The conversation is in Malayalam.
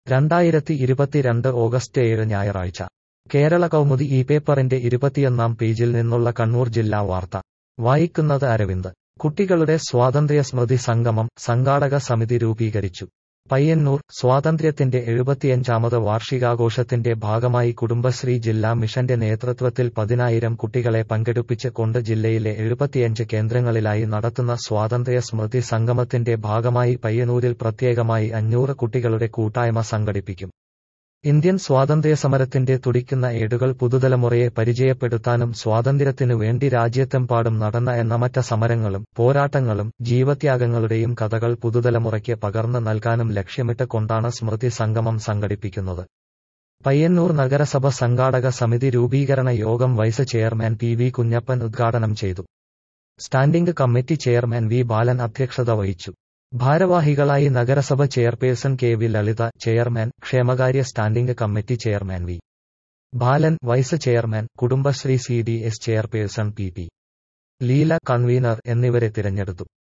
രണ്ടായിരത്തി ഇരുപത്തിരണ്ട് ഓഗസ്റ്റ് ഏഴ് ഞായറാഴ്ച കേരള കൗമുദി ഈ പേപ്പറിന്റെ ഇരുപത്തിയൊന്നാം പേജിൽ നിന്നുള്ള കണ്ണൂർ ജില്ലാ വാർത്ത വായിക്കുന്നത് അരവിന്ദ് കുട്ടികളുടെ സ്വാതന്ത്ര്യ സ്മൃതി സംഗമം സംഘാടക സമിതി രൂപീകരിച്ചു പയ്യന്നൂർ സ്വാതന്ത്ര്യത്തിന്റെ എഴുപത്തിയഞ്ചാമത് വാർഷികാഘോഷത്തിന്റെ ഭാഗമായി കുടുംബശ്രീ ജില്ലാ മിഷന്റെ നേതൃത്വത്തിൽ പതിനായിരം കുട്ടികളെ പങ്കെടുപ്പിച്ച് കൊണ്ട് ജില്ലയിലെ എഴുപത്തിയഞ്ച് കേന്ദ്രങ്ങളിലായി നടത്തുന്ന സ്വാതന്ത്ര്യ സ്മൃതി സംഗമത്തിന്റെ ഭാഗമായി പയ്യന്നൂരിൽ പ്രത്യേകമായി അഞ്ഞൂറ് കുട്ടികളുടെ കൂട്ടായ്മ സംഘടിപ്പിക്കും ഇന്ത്യൻ സ്വാതന്ത്ര്യസമരത്തിന്റെ തുടിക്കുന്ന ഏടുകൾ പുതുതലമുറയെ പരിചയപ്പെടുത്താനും സ്വാതന്ത്ര്യത്തിനു വേണ്ടി രാജ്യത്തെമ്പാടും നടന്ന എണ്ണമറ്റ സമരങ്ങളും പോരാട്ടങ്ങളും ജീവത്യാഗങ്ങളുടെയും കഥകൾ പുതുതലമുറയ്ക്ക് പകർന്നു നൽകാനും ലക്ഷ്യമിട്ട് കൊണ്ടാണ് സ്മൃതി സംഗമം സംഘടിപ്പിക്കുന്നത് പയ്യന്നൂർ നഗരസഭ സംഘാടക സമിതി രൂപീകരണ യോഗം vice chairman P V Kunhappan ഉദ്ഘാടനം ചെയ്തു standing committee chairman V Balan അധ്യക്ഷത വഹിച്ചു ഭാരവാഹികളായി നഗരസഭ chairperson K V Lalitha chairman ക്ഷേമകാര്യ standing committee chairman V Balan vice chairman Kudumbashree C D S chairperson P P Leela convener എന്നിവരെ തിരഞ്ഞെടുത്തു